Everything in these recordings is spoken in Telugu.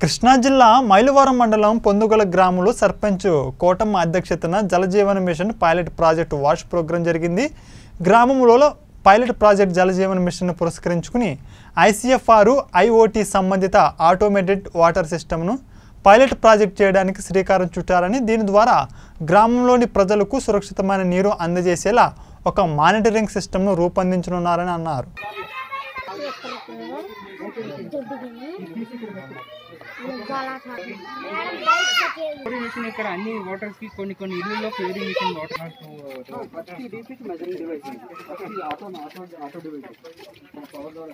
కృష్ణా జిల్లా మైలవరం మండలం పొందుగల గ్రామంలో సర్పంచ్ కోటమ్మ అధ్యక్షతన Jal Jeevan mission pilot project wash program జరిగింది గ్రామంలో పైలట్ ప్రాజెక్ట్ జలజీవన మిషన్ పురస్కరించుకుని ఐసీఎఫ్ఆర్ ఐఓటీ సంబంధిత ఆటోమేటెడ్ వాటర్ సిస్టమ్ను పైలట్ ప్రాజెక్ట్ చేయడానికి శ్రీకారం చుట్టారని దీని ద్వారా గ్రామంలోని ప్రజలకు సురక్షితమైన నీరు అందజేసేలా ఒక మానిటరింగ్ సిస్టమ్ను రూపొందించనున్నారని అన్నారు క్యూరీ మిషన్ ఇక్కడ అన్ని వాటర్స్ కి కొన్ని కొన్ని ఇళ్ళల్లో క్యూరీ మిషన్ వాటర్ ప్రతి డీపీకి మెజరింగ్ డివైస్ ఉంది ప్రతి auto auto auto device power ద్వారా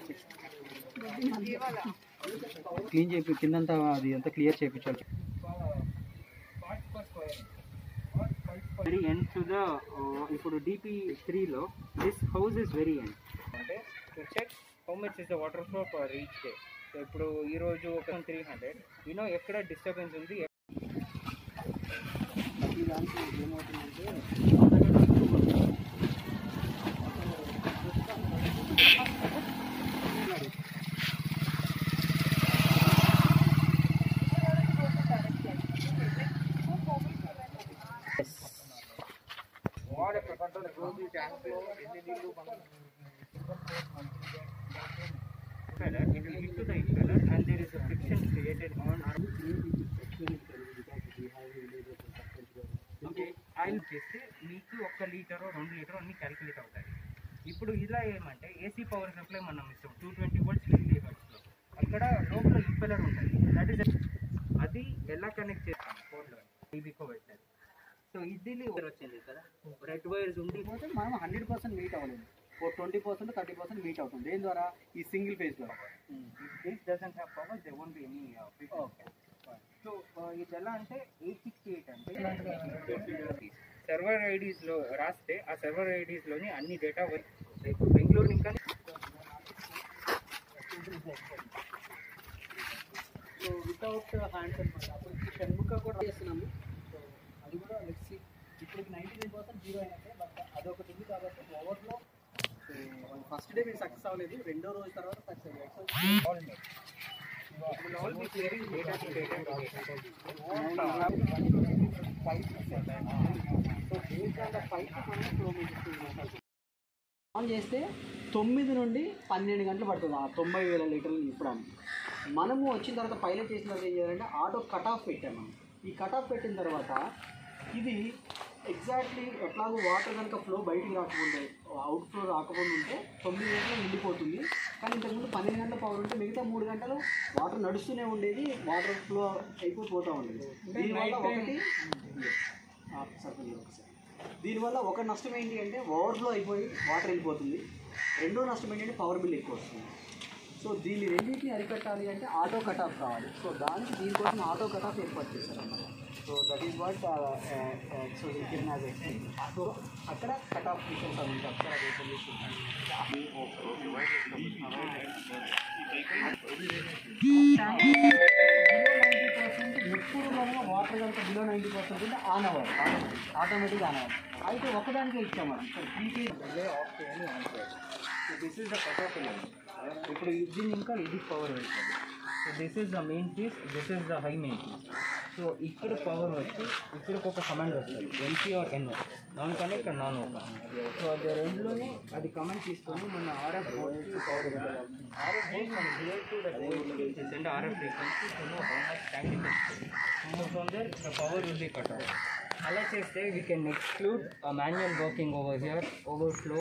క్లీన్ చేపి కిందంతా అది అంతా క్లియర్ చేయించాలి వెరీ ఎండ్ టు ద ఇప్పుడు డిపి త్రీలో this house is very end అంటే to check how much is the water flow for reach day so ఇప్పుడు ఈ రోజు ఒక త్రీ హండ్రెడ్ యూనో ఎక్కడ డిస్టర్బెన్స్ ఉంది ఈ దానికి ఏమవుతుందంటే వాడు ఎక్కడ పడ్డాడు రోజు ట్యాంక్ లో ఎన్ని నీళ్లు it will hit to the impeller and there is a friction created on our okay oil చేస్తే మీకు ఒక్క లీటర్ రెండు లీటర్ అన్ని క్యాలిక్యులేట్ అవుతాయి ఇప్పుడు ఇలా ఏమంటే ఏసీ పవర్ సప్లై మనం ఇస్తాం టూ ట్వంటీ వోల్ట్స్ ఫిఫ్టీ హెర్ట్స్లో అక్కడ లోపల ఇంపెలర్ ఉంటుంది దట్ ఈస్ అది ఎలా కనెక్ట్ చేస్తాం ఫోన్లో టీవీకో పెట్టాలి సో ఇది వచ్చింది కదా రెడ్ వైర్స్ ఉండి పోతే మనం హండ్రెడ్ పర్సెంట్ మీట్ అవ్వలేదు ఓ twenty percent thirty percent meet అవుతుంది దేని ద్వారా ఈ సింగిల్ ఫేజ్ ద్వారా this doesn't have power they won't be any so ఇది ఎలా అంటే ఎయిట్ సిక్స్టీ ఎయిట్ అంటే సర్వర్ ఐడీస్ లో రాస్తే ఆ సర్వర్ ఐడీస్ లోని అన్ని డేటా ఇప్పుడు బెంగళూరు ఇంకా సో వితౌట్ హ్యాండ్స్ అనమాట అప్పుడు షణ్ముఖ కూడా చేస్తున్నాము సో అది కూడా లెక్స్ ఇప్పుడు నైంటీ నైన్ పర్సెంట్ జీరో అయినట్టే బట్ అదొకటి ఉంది కాబట్టి ఓవర్లో సో ఫస్ట్ డే మీరు సక్సెస్ అవ్వలేదు రెండో రోజు తర్వాత సక్సెస్ అయ్యారు all make all be clearing data to data on చేస్తే తొమ్మిది నుండి పన్నెండు గంటలు పడుతుంది ఆ తొంభై వేల లీటర్లు నింపడానికి మనము వచ్చిన తర్వాత పైలట్ చేసిన తర్వాత ఏం చేయాలంటే ఆటో కట్ ఆఫ్ పెట్టాం మనం ఈ కట్ ఆఫ్ పెట్టిన తర్వాత ఇది ఎగ్జాక్ట్లీ ఎట్లాగో వాటర్ కనుక ఫ్లో బయటికి రాకుండా అవుట్ ఫ్లో రాకుండా ఉంటే తొమ్మిది గంటలు నిండిపోతుంది కానీ ఇంతకుముందు పన్నెండు గంటల పవర్ ఉంటే మిగతా మూడు గంటలు వాటర్ నడుస్తూనే ఉండేది వాటర్ ఫ్లో అయిపోయి పోతూ ఉండేది దీనివల్ల ఒకటి ఆ, సరిపోయింది ఒకసారి దీనివల్ల ఒక నష్టం ఏంటి అంటే ఓవర్ఫ్లో అయిపోయి వాటర్ వెళ్ళిపోతుంది రెండో నష్టం ఏంటంటే పవర్ బిల్ ఎక్కువ వస్తుంది సో దీన్ని రెండింటిని అరికట్టాలి అంటే ఆటో కట్ ఆఫ్ కావాలి సో దానికి దీనికోసం ఆటో కట్ ఆఫ్ ఏర్పాటు చేశారు అన్నమాట so that is what so given as so అక్కడ కట్ ఆఫ్ మిషన్స్ అని ఉంటాయి అక్కడ అది open చేసి ఎప్పుడు మనం వాటర్ కనుక బిలో నైంటీ పర్సెంట్ ఉంటే ఆన్ అవ్వాలి ఆటోమేటిక్ ఆన్ అవ్వాలి అయితే ఒకదానికే ఇచ్చాం మనం ఇక్కడ త్రీ కేజీ ఆఫ్ చేయాలి ఆన్ చేయాలి so this is the cut off ఇప్పుడు దీన్ని ఇంకా ఇది పవర్ వెళ్తుంది so this is the main piece this is the high main piece so ఇక్కడ పవర్ వచ్చి ఇక్కడికి ఒక కమాండ్ వస్తుంది ఎన్సీ ఆర్ ఎన్ఓ నాన్ కానీ ఇక్కడ నాన్ ఓపెన్ సో అది రెండులోనే అది కమాండ్ తీసుకొని మన ఆర్ఎఫ్ బోర్డ్కి పవర్ వెళ్ళాలి ఆర్ఎఫ్ బోర్డ్ మన here to the send RF frequency to know how much time from there the power will be cut off అలా చేస్తే we can exclude manual working over here over flow